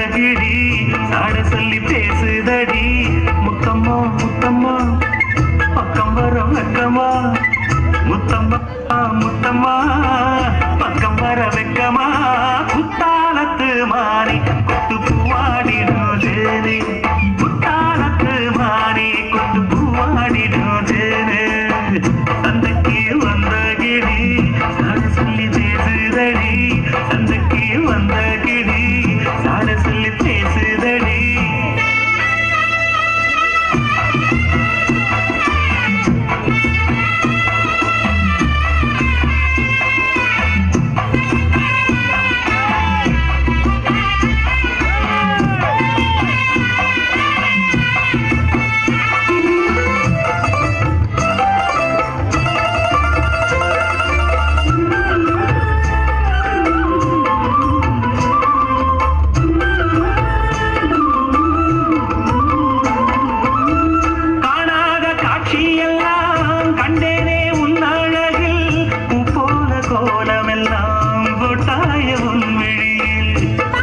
கிளி சாட சொல்லி பேசுதடி முத்தம்மா முத்தம்மா பக்கம் வர வெக்கமா முத்தம்மா முத்தம்மா பக்கம் வர வெக்கமா குத்தாலத்து மாறி கொத்து பூவாடிடும் சேரி குத்தாலத்து மாறி கொத்து பூவாடிடும் சேரு சந்தைக்கு வந்த கிளி சாட சொல்லி பேசுதடி சந்தைக்கு வந்த கிளி சாட சொல்லி பேசுதடி காணாத காட்சியெல்லாம் கண்டேனே உன் அழகில் பூ போல கோலமெல்லாம் கொட்டாய உன் விழியில்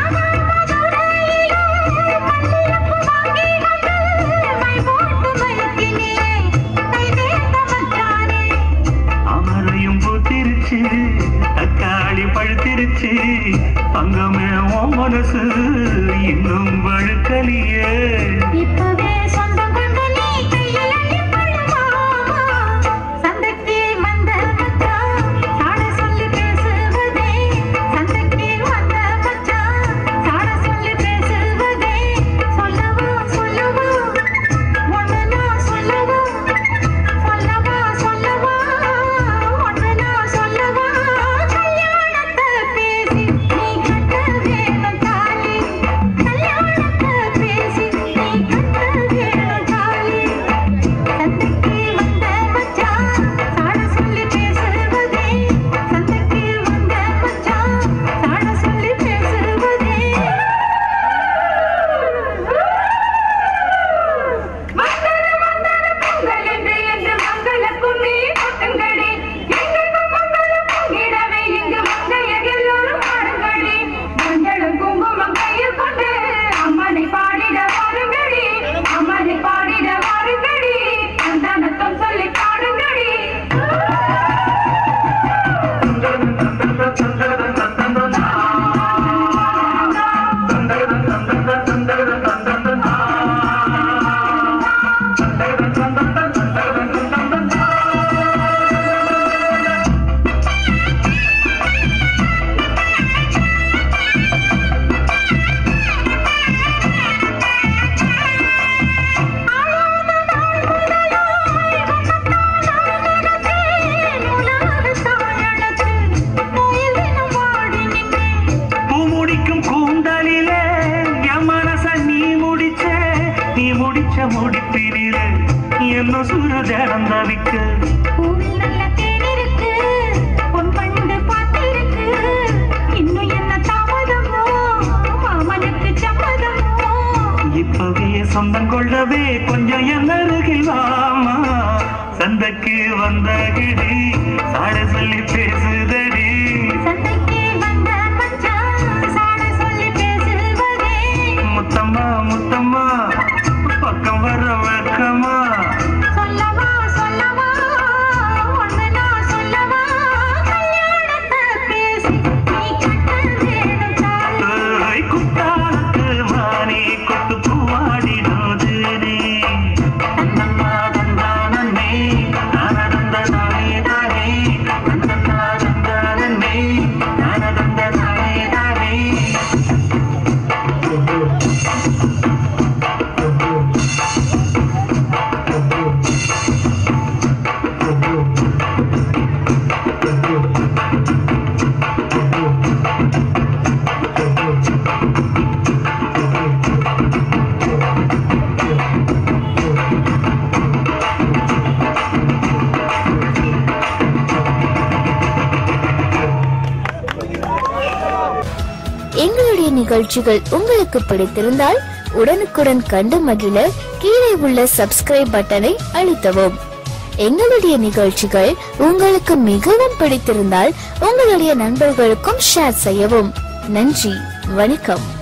அமரையும் பூத்திருச்சு தக்காளி பழுத்திருச்சு தங்கமே உன் மனசு இன்னும் வழுக்கலியே இப்பவே சொந்தம் கொண்டு நீ கையில் அள்ளி படுமா சந்தைக்கு வந்த மச்சான் சாட சொல்லி பேசுவதே சந்தைக்கு வந்த மச்சான் சாட சொல்லி பேசுவதே சொல்லவா சொல்லவா ஒன்று நான் சொல்லவா சொல்லவா சொல்லவா ஒன்று நான் சொல்லவா கல்யாணத்தை பேசி நீ கட்ட வேணும் தாலி கல்யாணத்தை பேசி நீ கட்ட வேணும் தாலி சந்தைக்கு வந்த மச்சான் சாட சொல்லி பேசுவதே சந்தைக்கு வந்த மச்சான் சாட சொல்லி பேசுவதே மங்கள மங்கள பொங்கல் என்று என்று மங்கள கும்மி கொட்டுங்கடி எங்களுக்கும் மங்கள பொங்கிடவே இங்கு மங்கையர் எல்லோரும் பாடுங்கடி மஞ்சளும் குங்குமம் கையில் கொண்டு அம்மனை பாடிட வாருங்கடி அம்மனை பாடிட வாருங்கடி சந்தானத்தம் சொல்லி பாடுங்கடி பூ முடிக்கும் கூந்தலிலே என் மனச நீ முடிச்ச நீ முடிச்ச முடிப்பினில என்ன சுரு ஜனம் தவிக்க பூவில் நல்ல தேன் இருக்கு பொன் பண்டு பார்த்திருக்கு இன்னும் என்ன தாமதமோ மாமனுக்கு சம்மதமோ இப்பவே சொந்தம் கொள்ளவே கொஞ்சம் என் அருகில் வாமா சந்தைக்கு வந்த கிடி சாட சொல்லி பேசுதடி சந்தைக்கு வந்த மச்சான் சாட சொல்லி பேசுவதே முத்தம்மா முத்தம்மா பக்கம் வர வழக்கமா சொல்லவா சொல்லவா ஒன்று நான் சொல்லவா கல்யாணத்தை பேசி நீ கட்ட வேணும் தாலி குத்தாலத்து மாறி கொத்து பூவாடினோது நீ தன்னம்மா தந்தானே நானதந்த தானே தானே தன்னம்மா தந்தானே நானதந்த தானே தானே எங்களுடைய நிகழ்ச்சிகள் உங்களுக்கு பிடித்திருந்தால் உடனுக்குடன் கண்டு மகிழ கீழே உள்ள சப்ஸ்கிரைப் பட்டனை அழுத்தவும் எங்களுடைய நிகழ்ச்சிகள் உங்களுக்கு மிகவும் பிடித்திருந்தால் உங்களுடைய நண்பர்களுக்கும் ஷேர் செய்யவும் நன்றி வணக்கம்